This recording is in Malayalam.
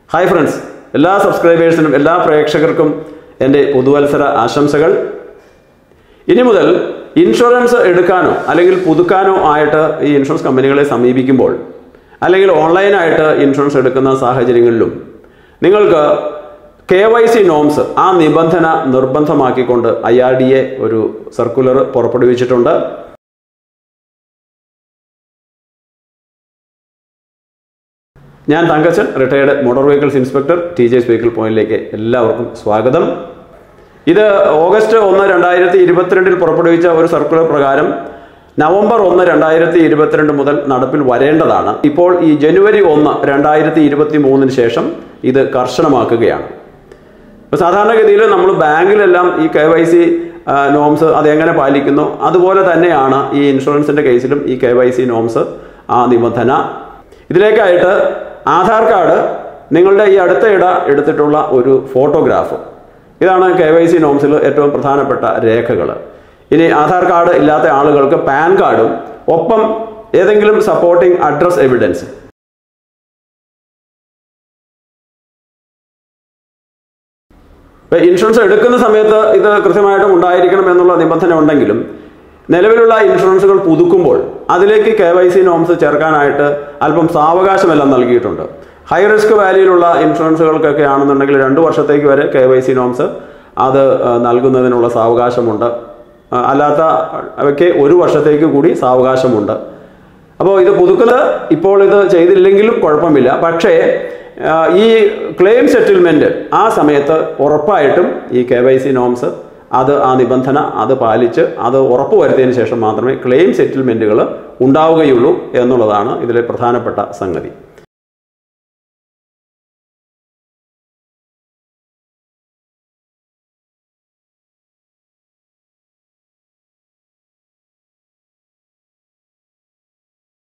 ഹായ് ഫ്രണ്ട്സ് എല്ലാ സബ്സ്ക്രൈബേഴ്സിനും എല്ലാ പ്രേക്ഷകർക്കും എൻ്റെ പുതുവത്സര ആശംസകൾ ഇനി മുതൽ ഇൻഷുറൻസ് എടുക്കാനോ അല്ലെങ്കിൽ പുതുക്കാനോ ആയിട്ട് ഈ ഇൻഷുറൻസ് കമ്പനികളെ സമീപിക്കുമ്പോൾ അല്ലെങ്കിൽ ഓൺലൈനായിട്ട് ഇൻഷുറൻസ് എടുക്കുന്ന സാഹചര്യങ്ങളിലും നിങ്ങൾക്ക് കെ വൈ സി നോംസ് ആ നിബന്ധന നിർബന്ധമാക്കിക്കൊണ്ട് ഐ ആർ ഡി എ ഒരു സർക്കുലർ പുറപ്പെടുവിച്ചിട്ടുണ്ട് ഞാൻ Thankachan retired motor vehicles inspector T J S vehicle പോയിന്റിലേക്ക് എല്ലാവർക്കും സ്വാഗതം ഇത് ഓഗസ്റ്റ് ഒന്ന് രണ്ടായിരത്തി ഇരുപത്തിരണ്ടിൽ പുറപ്പെടുവിച്ച ഒരു സർക്കുലർ പ്രകാരം നവംബർ ഒന്ന് രണ്ടായിരത്തി ഇരുപത്തിരണ്ട് മുതൽ നടപ്പിൽ വരേണ്ടതാണ് ഇപ്പോൾ ഈ ജനുവരി ഒന്ന് രണ്ടായിരത്തി ഇരുപത്തി മൂന്നിന് ശേഷം ഇത് കർശനമാക്കുകയാണ് ഇപ്പോൾ സാധാരണഗതിയിൽ നമ്മൾ ബാങ്കിലെല്ലാം ഈ കെ വൈ സി നോംസ് അതെങ്ങനെ പാലിക്കുന്നു അതുപോലെ തന്നെയാണ് ഈ ഇൻഷുറൻസിൻ്റെ കേസിലും ഈ കെ വൈ സി നോംസ് ആ നിബന്ധന ഇതിലേക്കായിട്ട് ആധാർ കാർഡ് നിങ്ങളുടെ ഈ അടുത്ത ഇട എടുത്തിട്ടുള്ള ഒരു ഫോട്ടോഗ്രാഫ് ഇതാണ് കെ വൈ സി നോംസിൽ ഏറ്റവും പ്രധാനപ്പെട്ട രേഖകൾ ഇനി ആധാർ കാർഡ് ഇല്ലാത്ത ആളുകൾക്ക് പാൻ കാർഡും ഒപ്പം ഏതെങ്കിലും സപ്പോർട്ടിംഗ് അഡ്രസ് എവിഡൻസ് ഇപ്പം ഇൻഷുറൻസ് എടുക്കുന്ന സമയത്ത് ഇത് കൃത്യമായിട്ടും ഉണ്ടായിരിക്കണം എന്നുള്ള നിബന്ധന ഉണ്ടെങ്കിലും നിലവിലുള്ള ഇൻഷുറൻസുകൾ പുതുക്കുമ്പോൾ അതിലേക്ക് കെ വൈ സി നോംസ് ചേർക്കാനായിട്ട് അല്പം സാവകാശമെല്ലാം നൽകിയിട്ടുണ്ട് ഹൈ റിസ്ക് വാല്യൂലുള്ള ഇൻഷുറൻസുകൾക്കൊക്കെ ആണെന്നുണ്ടെങ്കിൽ രണ്ട് വർഷത്തേക്ക് വരെ കെ വൈ സി നോംസ് അത് ആ, നൽകുന്നതിനുള്ള സാവകാശമുണ്ട് ആ, അല്ലാത്ത അവയ്ക്ക് ഒരു വർഷത്തേക്ക് കൂടി സാവകാശമുണ്ട് അപ്പോൾ ഇത് പുതുക്കുന്നത് ഇപ്പോൾ ഇത് ചെയ്തില്ലെങ്കിലും കുഴപ്പമില്ല പക്ഷേ ആ, ഈ ക്ലെയിം സെറ്റിൽമെന്റ് ആ സമയത്ത് ഉറപ്പായിട്ടും ഈ കെ വൈ സി നോംസ് അത് ആ നിബന്ധന അത് പാലിച്ച് അത് ഉറപ്പുവരുത്തിയതിന് ശേഷം മാത്രമേ ക്ലെയിം സെറ്റിൽമെന്റുകൾ ഉണ്ടാവുകയുള്ളൂ എന്നുള്ളതാണ് ഇതിലെ പ്രധാനപ്പെട്ട സംഗതി